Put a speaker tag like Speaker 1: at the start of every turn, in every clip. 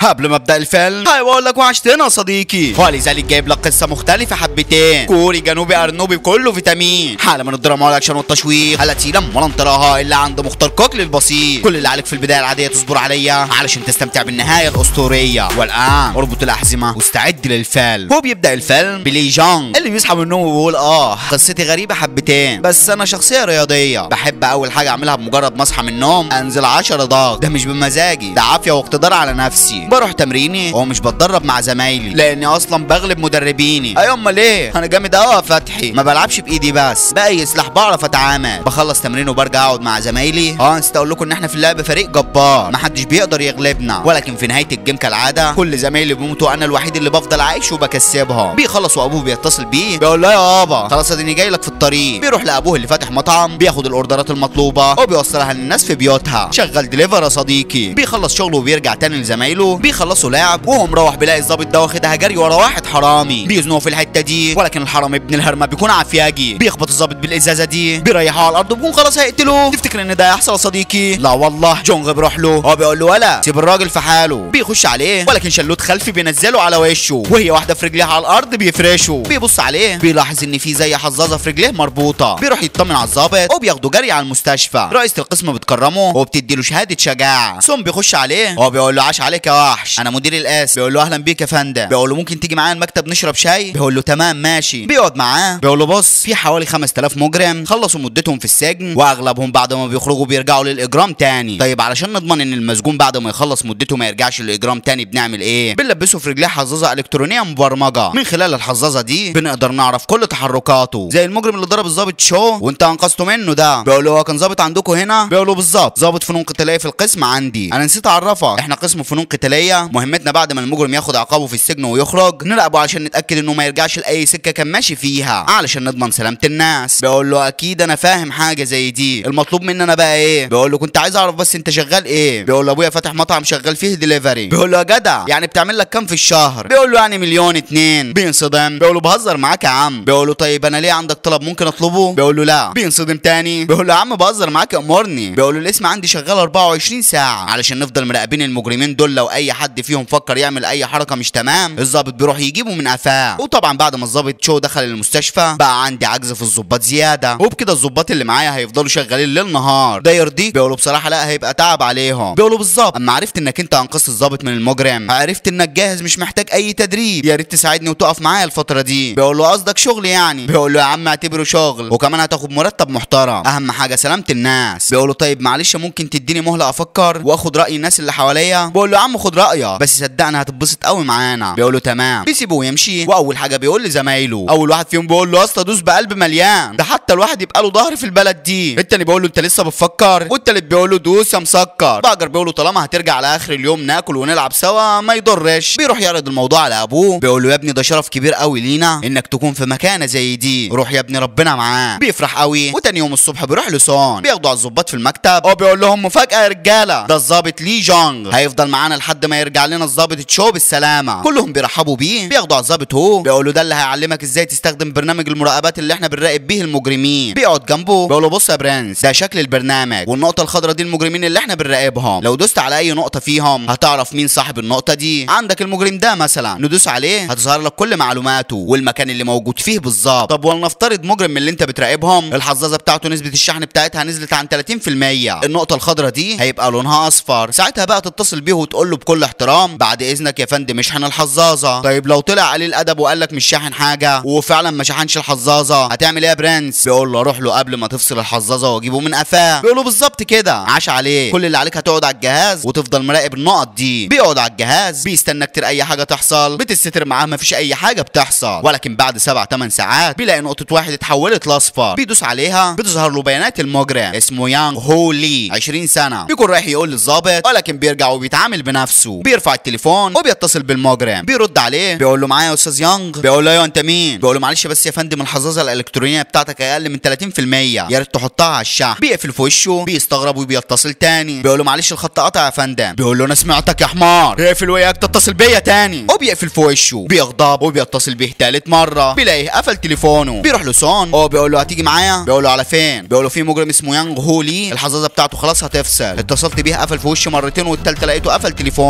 Speaker 1: قبل ما ابدا الفيلم هاي بقول لك وحشتنا يا صديقي ولذلك جايب لك قصه مختلفه حبتين كوري جنوبي ارنوبي كله فيتامين حاله من الدراما والاكشن والتشويق حلقه تقيله ولا تراها الا عند مختار كوكل البسيط كل اللي عليك في البدايه العاديه تصبر عليا علشان تستمتع بالنهايه الاسطوريه والان اربط الاحزمه واستعد للفيلم هو بيبدا الفيلم بلي جونج اللي بيصحى من النوم ويقول اه قصتي غريبه حبتين بس انا شخصيه رياضيه بحب اول حاجه اعملها بمجرد ما اصحى من النوم انزل 10 ضغط ده مش بمزاجي ده عافيه واقتدار على نفسي بروح تمريني ومش بتدرب مع زمايلي لاني اصلا بغلب مدربيني ايوه امال ايه انا جامد قوي يا فتحي ما بلعبش بايدي بس باي سلاح بعرف اتعامل بخلص تمرين وبرجع اقعد مع زمايلي اه نسيت اقول لكم ان احنا في اللعب فريق جبار محدش بيقدر يغلبنا ولكن في نهايه الجيم كالعاده كل زمايلي بيموتوا انا الوحيد اللي بفضل عايش وبكسبهم بيخلص وابوه بيتصل بيه بيقول له يا يابا خلاص اديني جاي لك في الطريق بيروح لابوه اللي فاتح مطعم بياخد الاوردرات المطلوبه وبيوصلها للناس في بيوتها شغال دليفر يا صديقي بيخلص شغله وبيرجع تاني لزمايله بيخلصوا لعب وهو مروح بيلاقي الظابط ده واخدها جري ورا واحد حرامي بيزنقوا في الحته دي ولكن الحرامي ابن الهرمه بيكون عفياجي بيخبط الظابط بالازازه دي بيريحه على الارض وبيكون خلاص هيقتلوه تفتكر ان ده هيحصل يا صديقي لا والله جونغ بيروح له هو بيقول له ولا سيب الراجل في حاله بيخش عليه ولكن شلوت خلفي بينزله على وشه وهي واحده في رجليها على الارض بيفرشه بيبص عليه بيلاحظ ان في زي حظاظه في رجليه مربوطه بيروح يطمن على الظابط وبياخده جري على المستشفى رئيسه القسم بتكرمه وبتدي له شهاده شجاعه ثم بيخش عليه هو بيقول له عاش عليك يا وحش انا مدير القسم بيقول له اهلا بيك يا فندم بيقول له ممكن تيجي معايا المكتب نشرب شاي بيقول له تمام ماشي بيقعد معاه بيقول له بص في حوالي 5000 مجرم خلصوا مدتهم في السجن واغلبهم بعد ما بيخرجوا بيرجعوا للاجرام تاني طيب علشان نضمن ان المسجون بعد ما يخلص مدته ما يرجعش للاجرام تاني بنعمل ايه بنلبسه في رجليه حظاظه الكترونيه مبرمجه من خلال الحظاظه دي بنقدر نعرف كل تحركاته زي المجرم اللي ضرب الظابط شو وانت انقذته منه ده بيقول له هو كان ظابط عندكم هنا بيقول له بالظبط ظابط فنون قتاليه في القسم عندي انا نسيت اعرفك احنا قسم فنون قتاليه مهمتنا بعد ما المجرم ياخد عقابه في السجن ويخرج نراقبه علشان نتاكد انه ما يرجعش لاي سكه كان ماشي فيها علشان نضمن سلامه الناس بيقول له اكيد انا فاهم حاجه زي دي المطلوب مننا بقى ايه بيقول له كنت عايز اعرف بس انت شغال ايه بيقول له ابويا فاتح مطعم شغال فيه دليفري بيقول له يا جدع يعني بتعمل لك كام في الشهر بيقول له يعني مليون اتنين بينصدم بيقول له بهزر معاك يا عم بيقول له طيب انا ليه عندك طلب ممكن اطلبه بيقول له لا بينصدم تاني بيقول له يا عم بهزر معاك امرني بيقول له الاسم عندي شغال 24 ساعه علشان نفضل مراقبين المجرمين دول لو اي حد فيهم فكر يعمل اي حركه مش تمام الظابط بيروح يجيبه من قفاه وطبعا بعد ما الظابط شو دخل المستشفى بقى عندي عجز في الظباط زياده وبكده الظباط اللي معايا هيفضلوا شغالين ليل نهار ده يرضيك بيقولوا بصراحه لا هيبقى تعب عليهم بيقولوا بالظبط اما عرفت انك انت انقذت الظابط من المجرم عرفت انك جاهز مش محتاج اي تدريب يا ريت تساعدني وتقف معايا الفتره دي بيقول له قصدك شغل يعني بيقول له يا عم اعتبره شغل وكمان هتاخد مرتب محترم اهم حاجه سلامه الناس بيقول له طيب معلش ممكن تديني مهله افكر واخد راي الناس اللي حواليا بيقول له يا عم خد رايك بس صدقني هتتبسط قوي معانا بيقول له تمام بيسيبه ويمشي واول حاجه بيقول لزمايله اول واحد فيهم بيقول له يا اسطى دوس بقلب مليان ده حتى الواحد يبقى له ظهر في البلد دي التاني بيقول له انت لسه بتفكر والتالت بيقول له دوس يا مسكر باجر بيقول له طالما هترجع على اخر اليوم ناكل ونلعب سوا ما يضرش بيروح يعرض الموضوع على ابوه بيقول له يا ابني ده شرف كبير قوي لينا انك تكون في مكانه زي دي روح يا ابني ربنا معاه بيفرح قوي وتاني يوم الصبح بيروح لسون بياخدوا على الظباط في المكتب هو بيقول لهم مفاجاه يا رجاله ده الظابط لي جونغ هيفضل معانا لحد ما يرجع لنا الظابط تشو بالسلامه كلهم بيرحبوا بيه بياخدوا على الظابط هو بيقولوا ده اللي هيعلمك ازاي تستخدم برنامج المراقبات اللي احنا بنراقب بيه المجرمين بيقعد جنبه بيقول له بص يا برنس ده شكل البرنامج والنقطه الخضراء دي المجرمين اللي احنا بنراقبهم لو دوست على اي نقطه فيهم هتعرف مين صاحب النقطه دي عندك المجرم ده مثلا ندوس عليه هتظهر لك كل معلوماته والمكان اللي موجود فيه بالظبط طب ولنفترض مجرم من اللي انت بتراقبهم الحظاظه بتاعته نسبه الشحن بتاعتها نزلت عن 30% النقطه الخضراء دي هيبقى لونها اصفر ساعتها بقى تتصل بيه وتقول له بكل احترام بعد اذنك يا فندم اشحن الحظاظه طيب لو طلع عليه الادب وقال لك مش شاحن حاجه وفعلا ما شحنش الحظاظه هتعمل ايه يا برنس بيقول له اروح له قبل ما تفصل الحظاظه واجيبه من قفاه بيقول له بالظبط كده عاش عليه كل اللي عليك هتقعد على الجهاز وتفضل مراقب النقط دي بيقعد على الجهاز بيستنى كتير اي حاجه تحصل بتستر معاه مفيش اي حاجه بتحصل ولكن بعد 7 8 ساعات بيلاقي نقطه واحد اتحولت لاصفر بيدوس عليها بتظهر له بيانات المجرم اسمه يانغ هو لي 20 سنه بيكون رايح يقول للظابط ولكن بيرجع وبيتعامل بنفسه بيرفع التليفون وبيتصل بالمجرم بيرد عليه بيقول له معايا يا استاذ يانغ بيقول له ايوه انت مين بيقول له معلش بس يا فندم الحظاظه الالكترونيه بتاعتك اقل من 30% يا ريت تحطها على الشحن بيقفل في وشه بيستغرب وبيتصل تاني بيقول له معلش الخط قطع يا فندم بيقول له انا سمعتك يا حمار اقفل وياك تتصل بيا تاني وبيقفل في وشه بيغضب وبيتصل بيه تالت مره بيلاقيه قفل تليفونه بيروح لسون هو بيقول له هتيجي معايا بيقول له على فين بيقول له في مجرم اسمه يانغ هو لي الحظاظه بتاعته خلاص هتفصل اتصلت بيه قفل في وشي مرتين والتالتة لقيته قفل تليفونه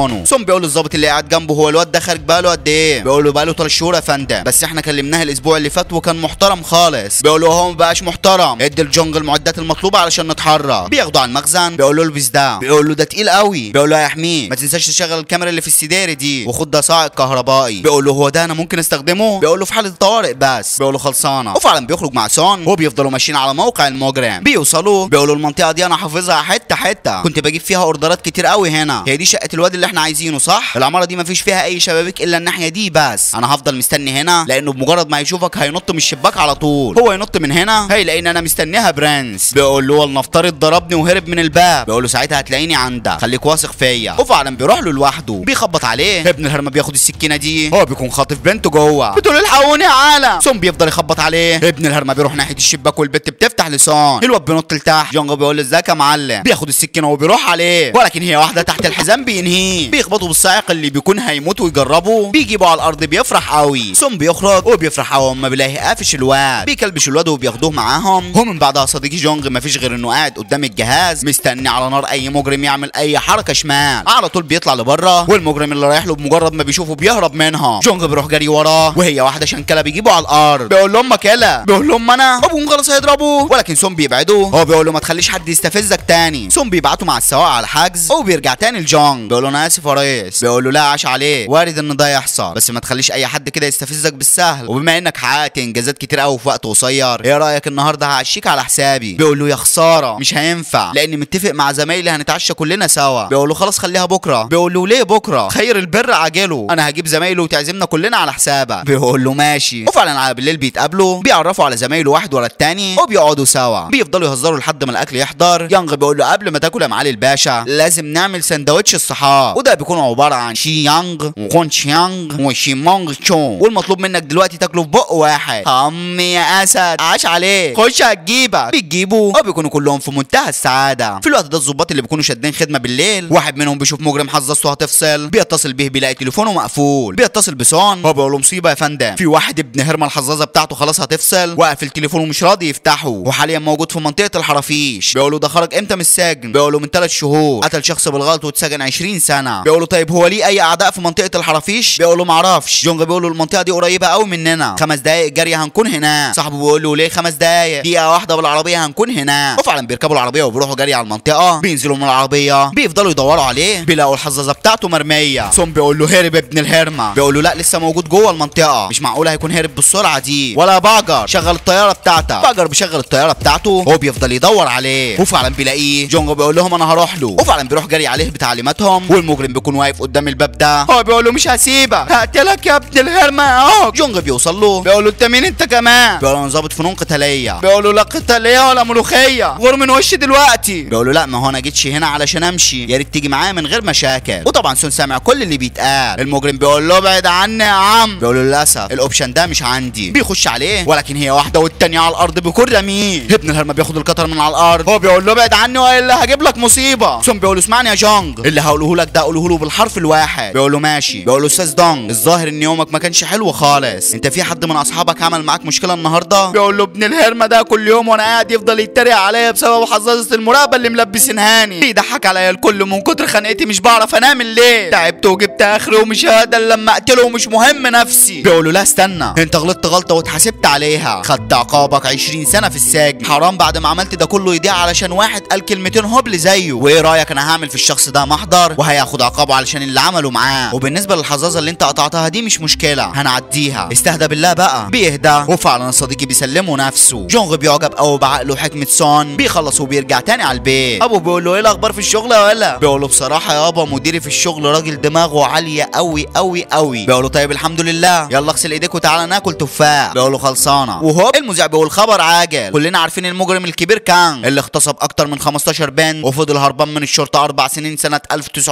Speaker 1: تليفونه سون بيقول للظابط اللي قاعد جنبه هو الواد ده خارج بقاله قد ايه بيقول له بقاله 3 شهور يا فندم بس احنا كلمناه الاسبوع اللي فات وكان محترم خالص بيقول له هو ما بقاش محترم ادي الجونج المعدات المطلوبه علشان نتحرك بياخده على المخزن بيقول له البس ده بيقول له ده تقيل قوي بيقول له يا حميد ما تنساش تشغل الكاميرا اللي في السداري دي وخد ده صاعق كهربائي بيقول له هو ده انا ممكن استخدمه بيقول له في حاله الطوارئ بس بيقول له خلصانه وفعلا بيخرج مع سون وبيفضلوا ماشيين على موقع المجرم بيوصلوا بيقولوا المنطقه دي انا حافظها حته حته كنت بجيب فيها اوردرات كتير قوي هنا هي دي شقه الواد اللي احنا عايزينه صح العماره دي مفيش فيها اي شبابيك الا الناحيه دي بس انا هفضل مستني هنا لانه بمجرد ما يشوفك هينط من الشباك على طول هو ينط من هنا هيلاقيني انا مستنيها برنس بيقول له ولنفترض ضربني وهرب من الباب بيقول له ساعتها هتلاقيني عندك خليك واثق فيا وفعلا بيروح له لوحده بيخبط عليه ابن الهرمه بياخد السكينه دي هو بيكون خاطف بنته جوه بتقول الحقوني يا عالم سون بيفضل يخبط عليه ابن الهرمه بيروح ناحيه الشباك والبت بتفتح لسان الواد بينط لتحت جونجو بيقول له ازيك يا معلم بياخد السكينه وبيروح عليه ولكن هي واحده تحت الحزام بينهيه بيخبطوا بالصاعق اللي بيكون هيموت ويجربه بيجيبوا على الارض بيفرح قوي سون بيخرج وبيفرح قوي اما بيلاقي قافش الواد بيكلبش الواد وبياخدوه معاهم ومن بعدها صديقي جونج مفيش غير انه قاعد قدام الجهاز مستني على نار اي مجرم يعمل اي حركه شمال على طول بيطلع لبره والمجرم اللي رايح له بمجرد ما بيشوفه بيهرب منها جونج بيروح جري وراه وهي واحده شنكله بيجيبه على الارض بيقول لهم كلا بيقول لهم انا ابوهم خلاص هيضربوه ولكن سون بيبعده هو بيقول له ما تخليش حد يستفزك تاني سون بيبعته مع السواق على الحجز وبيرجع تاني لجونج بيقول له انا اسف يا ريس بيقول له لا عاش عليك وارد ان ده يحصل بس ما تخليش اي حد كده يستفزك بالسهل وبما انك حققت انجازات كتير قوي في وقت قصير ايه رايك النهارده هعشيك على حسابي بيقول له يا خساره مش هينفع لاني متفق مع زمايلي هنتعشى كلنا سوا بيقول له خلاص خليها بكره بيقول له ليه بكره خير البر عاجله انا هجيب زمايله وتعزمنا كلنا على حسابك بيقول له ماشي وفعلا على بالليل بيتقابلوا بيعرفوا على زمايله واحد ورا التاني وبيقعدوا سوا بيفضلوا يهزروا لحد ما الاكل يحضر يانغ بيقول له قبل ما تاكل يا معالي الباشا لازم نعمل سندوتش الصحاب وده بيكون عباره عن شي يانغ وكون شيانغ وشي مونغ تشو والمطلوب منك دلوقتي تاكله في بق واحد هم يا اسد عاش عليك خش هتجيبك بتجيبه وبيكونوا كلهم في منتهى السعاده في الوقت ده الظباط اللي بيكونوا شادين خدمه بالليل واحد منهم بيشوف مجرم حظظته هتفصل بيتصل به بيلاقي تليفونه مقفول بيتصل بسون هو بيقول له مصيبه يا فندم في واحد ابن هرمه الحظاظه بتاعته خلاص هتفصل وقفل تليفونه ومش راضي يفتحه وحاليا موجود في منطقه الحرافيش بيقول له ده خرج امتى من السجن بيقول له من ثلاث شهور قتل شخص بالغلط واتسجن 20 سنه بيقول له طيب هو ليه اي اعداء في منطقه الحرافيش بيقول له معرفش جونج بيقول له المنطقه دي قريبه قوي مننا خمس دقائق جري هنكون هنا صاحبه بيقول له ليه خمس دقائق دقيقه واحده بالعربيه هنكون هنا وفعلا بيركبوا العربيه وبيروحوا جري على المنطقه بينزلوا من العربيه بيفضلوا يدوروا عليه بيلاقوا الحظاظه بتاعته مرميه سون بيقول له هرب ابن الهرمه بيقول له لا لسه موجود جوه المنطقه مش معقول هيكون هرب بالسرعه دي ولا باجر شغل الطياره بتاعتك باجر بيشغل الطياره بتاعته هو بيفضل يدور عليه وفعلا بيلاقيه جونجو بيقول لهم انا هروح له وفعلا بيروح جري عليه بتعليماتهم والمجرم بيكون واقف قدام الباب ده هو بيقول له مش هسيبك هقتلك يا ابن الهرمه اهو جونجو بيوصل له بيقول له انت مين انت كمان بيقول له انا ظابط فنون قتاليه بيقول له لا قتاليه ولا ملوخيه غور من وشي دلوقتي بيقول له لا ما هو انا جيتش هنا علشان امشي يا ريت تيجي معايا من غير مشاكل وطبعا سون سامع كل اللي بيتقال المجرم بيقول له ابعد عني يا عم بيقول له للاسف الاوبشن ده مش عندي بيخش عليه ولكن هي واحده والتانيه على الارض بيكون رميه ابن الهرمه بياخد القطر من على الارض هو بيقول له ابعد عني والا هجيب لك مصيبه سون بيقول له اسمعني يا جونج اللي هقوله لك ده قوله له بالحرف الواحد بيقول له ماشي بيقول له استاذ دونج الظاهر ان يومك ما كانش حلو خالص انت في حد من اصحابك عمل معاك مشكله النهارده بيقول له ابن الهرمه ده كل يوم وانا قاعد يفضل يتريق عليا بسبب حظاظه المراقبه اللي ملبسينهاني بيضحك عليا الكل من كتر خنقتي مش بعرف انام الليل تعبت وجبت اخري ومش هقدر لما اقتله ومش مهم نفسي بيقول له لا استنى انت غلطت غلطه واتحاسبت عليها خدت عقابك 20 سنه في السجن حرام بعد ما عملت ده كله يضيع علشان واحد قال كلمتين هبل زيه وايه رايك انا هعمل في الشخص ده محضر وهياخد عقابه علشان اللي عمله معاه وبالنسبه للحظاظه اللي انت قطعتها دي مش مشكله هنعديها استهدى بالله بقى بيهدى وفعلا صديقي بيسلمه نفسه جونغ بيعجب قوي بعقله وحكمه سون بيخلص وبيرجع تاني على البيت ابو بيقول له ايه الاخبار في الشغل يا ولا بيقول له بصراحه يابا مديري في الشغل راجل دماغه عاليه قوي قوي قوي بيقول له طيب الحمد لله يلا اغسل ايديك وتعالى ناكل تفاح بيقول له خلصانه وهوب المذيع بيقول خبر عاجل كلنا عارفين المجرم الكبير كان اللي اغتصب اكتر من 15 بنت وفضل هربان من الشرطه اربع سنين سنه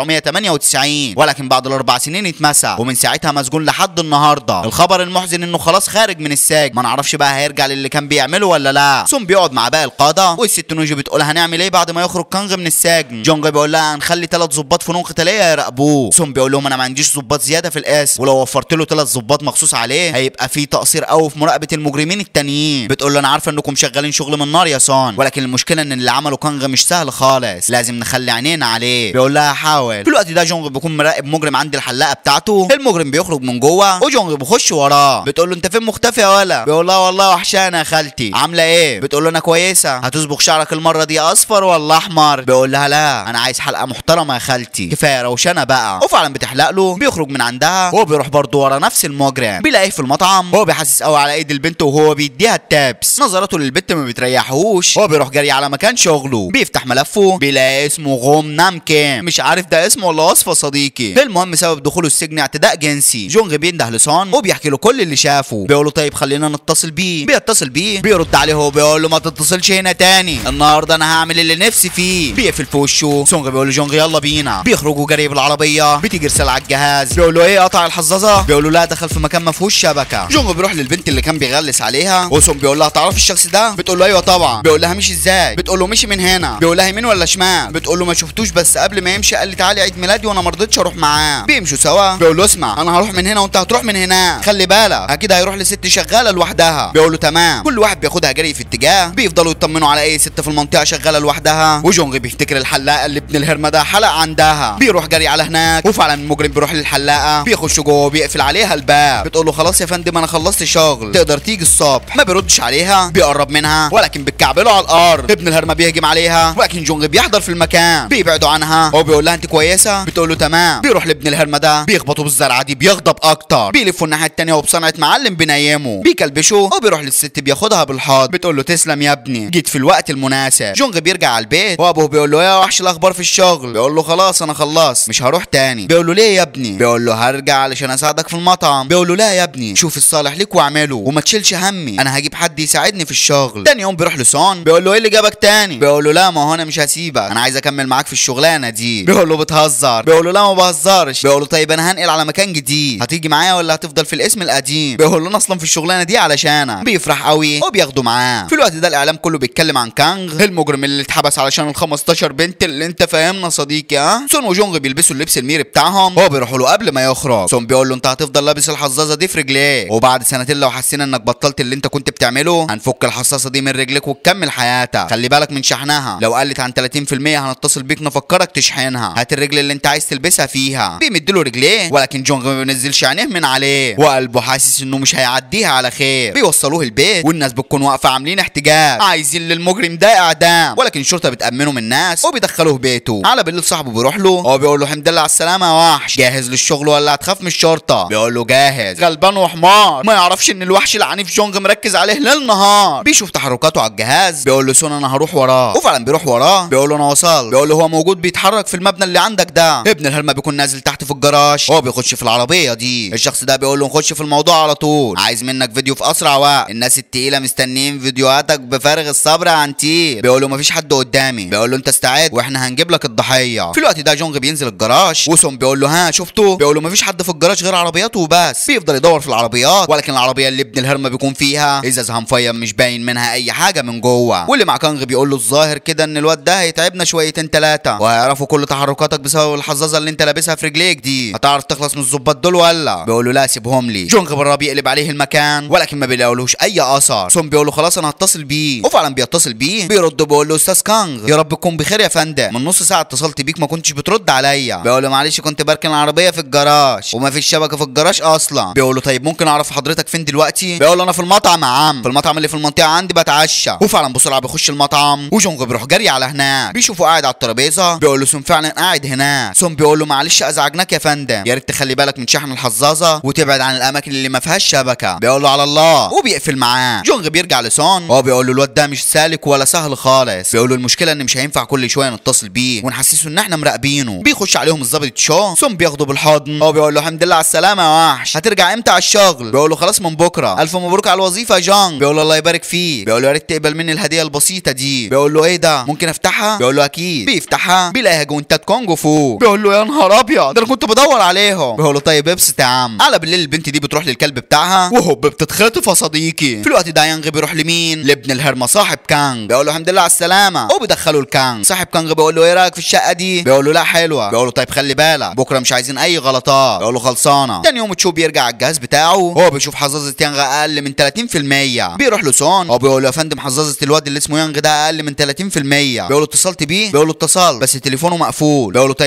Speaker 1: 1998 ولكن بعد الاربع سنين اتمسك ومن ساعتها مسجون لحد النهارده الخبر المحزن انه خلاص خارج من السجن ما نعرفش بقى هيرجع للي كان بيعمله ولا لا سون بيقعد مع باقي القاده والست نوجي بتقول هنعمل ايه بعد ما يخرج كانغ من السجن جونج بيقول لها هنخلي ثلاث ظباط فنون قتاليه يراقبوه سون بيقول لهم انا ما عنديش ظباط زياده في القسم ولو وفرت له ثلاث ظباط مخصوص عليه هيبقى في تقصير قوي في مراقبه المجرمين التانيين بتقول له انا عارفه انكم شغالين شغل من نار يا سون ولكن المشكله ان اللي عمله كانغ مش سهل خالص لازم نخلي عينينا عليه بيقول لها حاول في الوقت الوقت ده جونغ بيكون مراقب مجرم عند الحلاقه بتاعته المجرم بيخرج من جوه وجونغ بيخش وراه بتقول له انت فين مختفي يا ولا بيقول لها والله وحشانه يا خالتي عامله ايه بتقول له انا كويسه هتصبغ شعرك المره دي اصفر ولا احمر بيقول لها لا انا عايز حلقه محترمه يا خالتي كفايه روشنه بقى وفعلا بتحلق له بيخرج من عندها هو بيروح برضه ورا نفس المجرم بيلاقيه في المطعم هو بيحسس قوي على ايد البنت وهو بيديها التابس نظراته للبنت ما بتريحهوش هو بيروح جري على مكان شغله بيفتح ملفه بيلاقي اسمه غوم نام كيم مش عارف ده اسمه ولا وصفه صديقي المهم سبب دخوله السجن اعتداء جنسي جونغ بينده لسون وبيحكي له كل اللي شافه بيقول له طيب خلينا نتصل بيه بيتصل بيه بيرد عليه هو بيقول له ما تتصلش هنا تاني النهارده انا هعمل اللي نفسي فيه بيقفل في وشه سونغ بيقول له جونغ يلا بينا بيخرجوا جري بالعربيه بتيجي رساله على الجهاز بيقول له ايه قطع الحظاظه بيقول له لا دخل في مكان ما فيهوش شبكه جونغ بيروح للبنت اللي كان بيغلس عليها وسون بيقول لها تعرف الشخص ده بتقول له ايوه طبعا بيقول لها مشي ازاي بتقول له مشي من هنا بيقول لها يمين ولا شمال بتقول له ما شفتوش بس قبل ما يمشي قال لي تعالي عيد ميلادي وانا ما رضيتش اروح معاه بيمشوا سوا بيقول له اسمع انا هروح من هنا وانت هتروح من هنا خلي بالك اكيد هيروح لست شغاله لوحدها بيقول له تمام كل واحد بياخدها جري في اتجاه بيفضلوا يطمنوا على اي ست في المنطقه شغاله لوحدها وجونغ بيفتكر الحلاقه اللي ابن الهرمه ده حلق عندها بيروح جري على هناك وفعلا المجرم بيروح للحلاقه بيخش جوه وبيقفل عليها الباب بتقول له خلاص يا فندم انا خلصت شغل تقدر تيجي الصبح ما بيردش عليها بيقرب منها ولكن بتكعبله على الارض ابن الهرمه بيهجم عليها ولكن جونغ بيحضر في المكان بيبعدوا عنها هو بيقول لها انت كويسه بتقول له تمام بيروح لابن الهرمه ده بيخبطه بالزرعه دي بيغضب اكتر بيلفوا الناحيه التانيه وبصنعه معلم بينيمه بيكلبشه وبيروح للست بياخدها بالحضن بتقول له تسلم يا ابني جيت في الوقت المناسب جونغ بيرجع على البيت وابوه بيقول له يا وحش الاخبار في الشغل بيقول له خلاص انا خلصت مش هروح تاني بيقول له ليه يا ابني بيقول له هرجع علشان اساعدك في المطعم بيقول له لا يا ابني شوف الصالح ليك واعمله وما تشيلش همي انا هجيب حد يساعدني في الشغل تاني يوم بيروح لسون بيقول له ايه اللي جابك تاني بيقول له لا ما هو انا مش هسيبك انا عايز اكمل معاك في الشغلانه دي بيقول له بتهزر بيقول له لا ما بهزرش بيقول له طيب انا هنقل على مكان جديد هتيجي معايا ولا هتفضل في الاسم القديم بيقول له انا اصلا في الشغلانه دي علشانك بيفرح قوي وبياخده معاه في الوقت ده الاعلام كله بيتكلم عن كانغ المجرم اللي اتحبس علشان ال 15 بنت اللي انت فاهمنا صديقي ها سون وجونغ بيلبسوا اللبس الميري بتاعهم هو بيروحوا له قبل ما يخرج سون بيقول له انت هتفضل لابس الحظاظه دي في رجليك وبعد سنتين لو حسينا انك بطلت اللي انت كنت بتعمله هنفك الحصاصه دي من رجلك وتكمل حياتك خلي بالك من شحنها لو قلت عن 30% هنتصل بيك نفكرك تشحنها هات الرجل اللي انت عايز تلبسها فيها بيمد له رجليه ولكن جونغ ما بينزلش عينيه من عليه وقلبه حاسس انه مش هيعديها على خير بيوصلوه البيت والناس بتكون واقفه عاملين احتجاج عايزين للمجرم ده اعدام ولكن الشرطه بتامنه من الناس وبيدخلوه بيته على بالليل صاحبه بيروح له هو بيقول له الحمد لله على السلامه يا وحش جاهز للشغل ولا هتخاف من الشرطه بيقول له جاهز غلبان وحمار ما يعرفش ان الوحش العنيف جونج مركز عليه ليل نهار بيشوف تحركاته على الجهاز بيقول له سون انا هروح وراه وفعلا بيروح وراه بيقول له انا وصلت بيقول له هو موجود بيتحرك في المبنى اللي عندك ده ابن الهرمه بيكون نازل تحت في الجراج هو بيخش في العربيه دي الشخص ده بيقول له نخش في الموضوع على طول عايز منك فيديو في اسرع وقت الناس التقيله مستنيين فيديوهاتك بفارغ الصبر يا عنتير بيقول له مفيش حد قدامي بيقول له انت استعد واحنا هنجيب لك الضحيه في الوقت ده جونج بينزل الجراج وسون بيقول له ها شفته بيقول له مفيش حد في الجراج غير عربياته وبس بيفضل يدور في العربيات ولكن العربيه اللي ابن الهرمه بيكون فيها ازازها مفيم مش باين منها اي حاجه من جوه واللي مع كانغ بيقول له الظاهر كده ان الواد ده هيتعبنا شويتين ثلاثه وهيعرفوا كل تحركاتك بسبب الحظاظه اللي انت لابسها في رجليك دي هتعرف تخلص من الظباط دول ولا بيقول له لا سيبهم لي جونغ بالرا بيقلب عليه المكان ولكن ما بيلاقولوش اي اثر سون بيقول له خلاص انا هتصل بيه وفعلا بيتصل بيه بيرد بيقول له استاذ كانغ يا رب تكون بخير يا فندم من نص ساعه اتصلت بيك ما كنتش بترد عليا بيقول له معلش كنت بركن العربيه في الجراج وما فيش شبكه في الجراج اصلا بيقول له طيب ممكن اعرف حضرتك فين دلوقتي بيقول له انا في المطعم يا عم في المطعم اللي في المنطقه عندي بتعشى وفعلا بسرعه بيخش المطعم وجونغ بيروح جري على هناك بيشوفه قاعد على الترابيزه بيقول له سون فعلا قاعد هناك سون بيقول له معلش ازعجناك يا فندم يا ريت تخلي بالك من شحن الحظاظه وتبعد عن الاماكن اللي ما فيهاش شبكه بيقول له على الله وبيقفل معاه جونغ بيرجع لسون هو بيقول له الواد ده مش سالك ولا سهل خالص بيقول له المشكله ان مش هينفع كل شويه نتصل بيه ونحسسه ان احنا مراقبينه بيخش عليهم الظابط شو سون بياخده بالحضن هو بيقول له الحمد لله على السلامه يا وحش هترجع امتى على الشغل بيقول له خلاص من بكره الف مبروك على الوظيفه يا جونغ بيقول له الله يبارك فيه بيقول له يا ريت تقبل مني الهديه البسيطه دي بيقول له ايه ده ممكن افتحها بيقول له اكيد بيفتحها بيلاقيها جوانتات كونجو فوق بيقول له يا نهار ابيض ده انا كنت بدور عليهم بيقول له طيب ابسط يا عم على بالليل البنت دي بتروح للكلب بتاعها وهوب بتتخطف يا صديقي في الوقت ده يانغ بيروح لمين لابن الهرمه صاحب كانج بيقول له الحمد لله على السلامه وبيدخله الكانج صاحب كانج بيقول له ايه رايك في الشقه دي بيقول له لا حلوه بيقول له طيب خلي بالك بكره مش عايزين اي غلطات بيقول له خلصانه تاني يوم تشو بيرجع على الجهاز بتاعه هو بيشوف حظاظه يانغ اقل من 30% بيروح له سون هو بيقول له يا فندم حظاظه الواد اللي اسمه يانغ ده اقل من 30% بيقول له اتصلت بيه بيقول له اتصلت بس تليفونه مقفول بيقول له طيب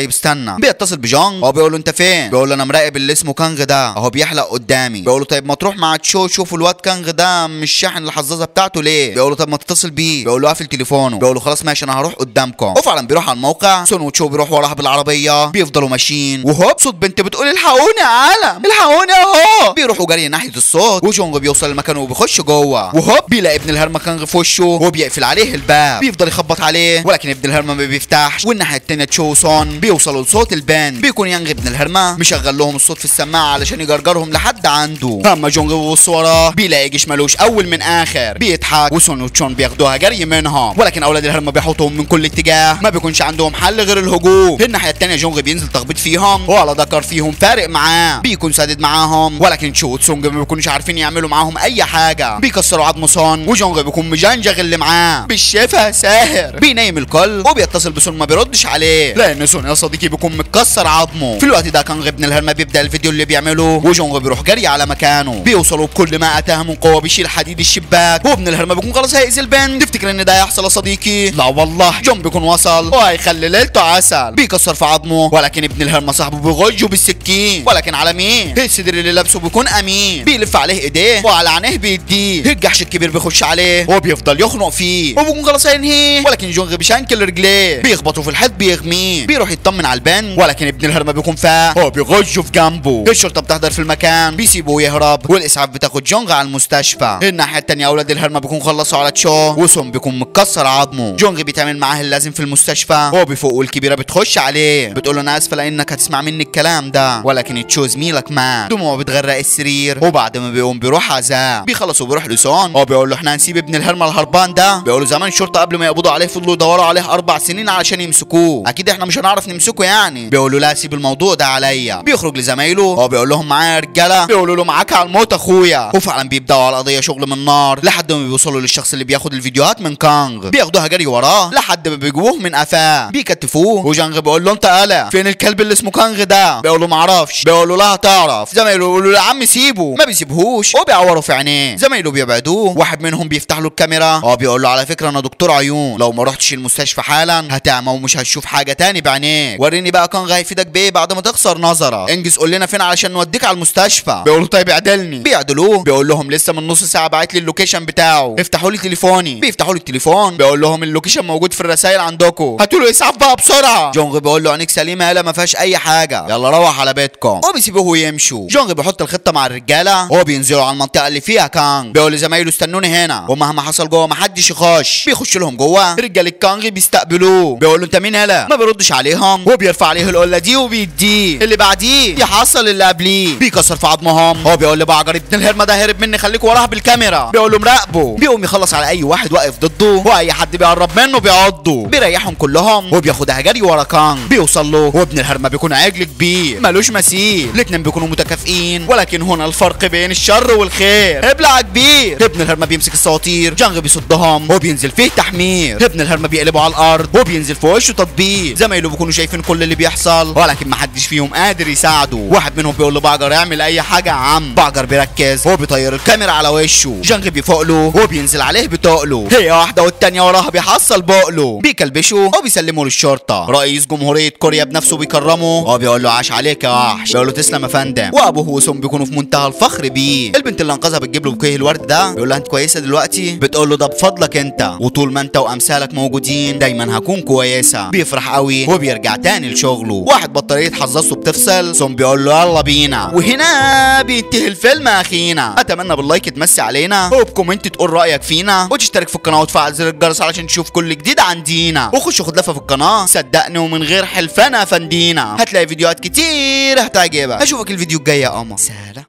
Speaker 1: طيب استنى بيتصل بجونج هو بيقول له انت فين بيقول له انا مراقب اللي اسمه كانغ ده اهو بيحلق قدامي بيقول له طيب ما تروح مع تشو شوف الواد كانغ ده مش شاحن الحظاظه بتاعته ليه بيقول له طب ما تتصل بيه بيقول له قافل تليفونه بيقول له خلاص ماشي انا هروح قدامكم وفعلا بيروح على الموقع سون وتشو بيروح وراها بالعربيه بيفضلوا ماشيين وهوب صوت بنت بتقول الحقوني يا عالم الحقوني اهو بيروحوا جري ناحيه الصوت وجونج بيوصل المكان وبيخش جوه وهوب بيلاقي ابن الهرمه كانغ في وشه وبيقفل عليه الباب بيفضل يخبط عليه ولكن ابن الهرمه ما بيفتحش والناحيه التانيه تشو وسون بيوصلوا لصوت الباند بيكون يانغ ابن الهرمه مشغل لهم الصوت في السماعه علشان يجرجرهم لحد عنده اما جونج بيبص وراه بيلاقي جيش ملوش اول من اخر بيضحك وسون وتشون بياخدوها جري منهم ولكن اولاد الهرمه بيحوطوهم من كل اتجاه ما بيكونش عندهم حل غير الهجوم الناحيه التانيه جونج بينزل تخبيط فيهم ولا ذكر فيهم فارق معاه بيكون سادد معاهم ولكن تشو وتسونج ما بيكونوش عارفين يعملوا معاهم اي حاجه بيكسروا عظم سون وجونج بيكون مجنجغ اللي معاه بالشفا ساهر بينيم الكل وبيتصل بسون ما بيردش عليه لان سون يا صديقي بيكون متكسر عظمه في الوقت ده كان ابن الهرمه بيبدا الفيديو اللي بيعمله وجونج بيروح جري على مكانه بيوصلوا بكل ما اتاه من قوه بيشيل حديد الشباك وابن الهرمه بيكون خلاص هيأذي البنت تفتكر ان ده هيحصل يا صديقي لا والله جون بيكون وصل وهيخلي ليلته عسل بيكسر في عظمه ولكن ابن الهرمه صاحبه بيغجه بالسكين ولكن على مين الصدر اللي لابسه بيكون امين بيلف عليه ايديه وعلى عينيه بيديه الجحش الكبير بيخش عليه وبيفضل يخنق فيه وبيكون خلاص هينهيه ولكن جونغ بيشنكل رجليه بيخبطه في الحيط بيغميه بيروح يطمن على البن ولكن ابن الهرمه بيكون فاق هو بيغشه في جنبه الشرطه بتحضر في المكان بيسيبوه يهرب والاسعاف بتاخد جونغ على المستشفى الناحيه التانيه اولاد الهرمه بيكون خلصوا على تشو وسون بيكون متكسر عظمه جونغ بيتعمل معاه اللازم في المستشفى هو بيفوق والكبيره بتخش عليه بتقول له انا اسفه لانك هتسمع مني الكلام ده ولكن تشو زميلك مات دموعه بتغرق السرير وبعد ما بيقوم بيروح عزاء بيخلص وبيروح لسون هو بيقول له احنا هنسيب ابن الهرمه الهربان ده بيقولوا زمان الشرطه قبل ما يقبضوا عليه فضلوا يدوروا عليه اربع سنين علشان يمسكوه اكيد احنا مش هنعرف نمسكه يعني بيقولوا لا سيب الموضوع ده عليا بيخرج لزمايله هو بيقول لهم معايا يا رجاله بيقولوا له معاك على الموت اخويا وفعلا بيبداوا على القضيه شغل من نار لحد ما بيوصلوا للشخص اللي بياخد الفيديوهات من كانغ بياخدوها جري وراه لحد ما بيجوه من قفاه بيكتفوه وجانغ بيقول له انت قلق فين الكلب اللي اسمه كانغ ده بيقول له معرفش بيقول له لا هتعرف زمايله يقولوا له يا عم سيبه ما بيسيبهوش وبيعوروا في عينيه زمايله بيبعدوه واحد منهم بيفتح له الكاميرا هو بيقول له على فكره انا دكتور عيون لو ما رحتش المستشفى حالا هتعمى ومش هتشوف حاجه تاني بعينيك وريني بقى كانغ هيفيدك بايه بعد ما تخسر نظرك انجز قول لنا فين علشان نوديك على المستشفى بيقول له طيب اعدلني بيعدلوه بيقول لهم لسه من نص ساعه بعت لي اللوكيشن بتاعه افتحوا لي تليفوني بيفتحوا لي التليفون بيقول لهم اللوكيشن موجود في الرسائل عندكم هاتوا له اسعاف بقى بسرعه جونغ بيقول له عينيك سليمه يالا ما فيهاش اي حاجه يلا روح على بيتكم وبيسيبوه ويمشوا جونغ بيحط الخطه مع الرجاله هو بينزلوا على المنطقه اللي فيها كانغ بيقول لزمايله استنوني هنا ومهما حصل جوه ما حدش يخش بيخش لهم جوه رجال الكانغ بيستقبلوه بيقول له انت مين هلا ما بيردش عليهم وبيرفع عليه القله دي وبيديه اللي بعديه يحصل اللي قبليه بيكسر في عظمهم هو بيقول لبعجر ابن الهرمه ده هرب مني خليك وراها بالكاميرا بيقول له مراقبه بيقوم يخلص على اي واحد واقف ضده واي حد بيقرب منه بيعضه بيريحهم كلهم وبياخدها جري ورا كانغ بيوصل له وابن الهرمه بيكون عجل كبير ملوش مثيل الاتنين بيكونوا متكافئين ولكن هنا الفرق بين الشر والخير ابلع كبير ابن الهرمه بيمسك السواطير جانغ بيصدهم وبينزل فيه تحمير ابن الهرمه بيقلبه على الارض وبينزل في وشه تطبيق زمايله بيكونوا شايفين كل اللي بيحصل ولكن محدش فيهم قادر يساعده واحد منهم بيقول لبعجر اعمل اي حاجه يا عم بعجر بيركز هو بيطير الكاميرا على وشه جانغ بيفوق له وبينزل عليه بتقله هي واحده والتانيه وراها بيحصل بقله بيكلبشه وبيسلمه للشرطه رئيس جمهوريه كوريا بنفسه بيكرمه هو بيقول له عاش عليك يا وحش بيقول له تسلم يا فندم وابوه وسم بيكونوا في منتهى الفخر بيه البنت اللي انقذها بتجيب له بوكيه الورد ده بيقول لها انت كويسه دلوقتي بتقول له ده بفضلك انت وطول ما انت وامثالك موجودين دايما هكون كويسه بيفرح قوي وبيرجع تاني لشغله واحد بطاريه حظاظته بتفصل ثم بيقول له يلا بينا وهنا بينتهي الفيلم يا اخينا اتمنى باللايك تمسي علينا وبكومنت تقول رايك فينا وتشترك في القناه وتفعل زر الجرس علشان تشوف كل جديد عندينا وخش خد لفه في القناه صدقني ومن غير حلفان يا فندينا هتلاقي فيديوهات كتير هتعجبك اشوفك الفيديو الجاي يا قمر سلام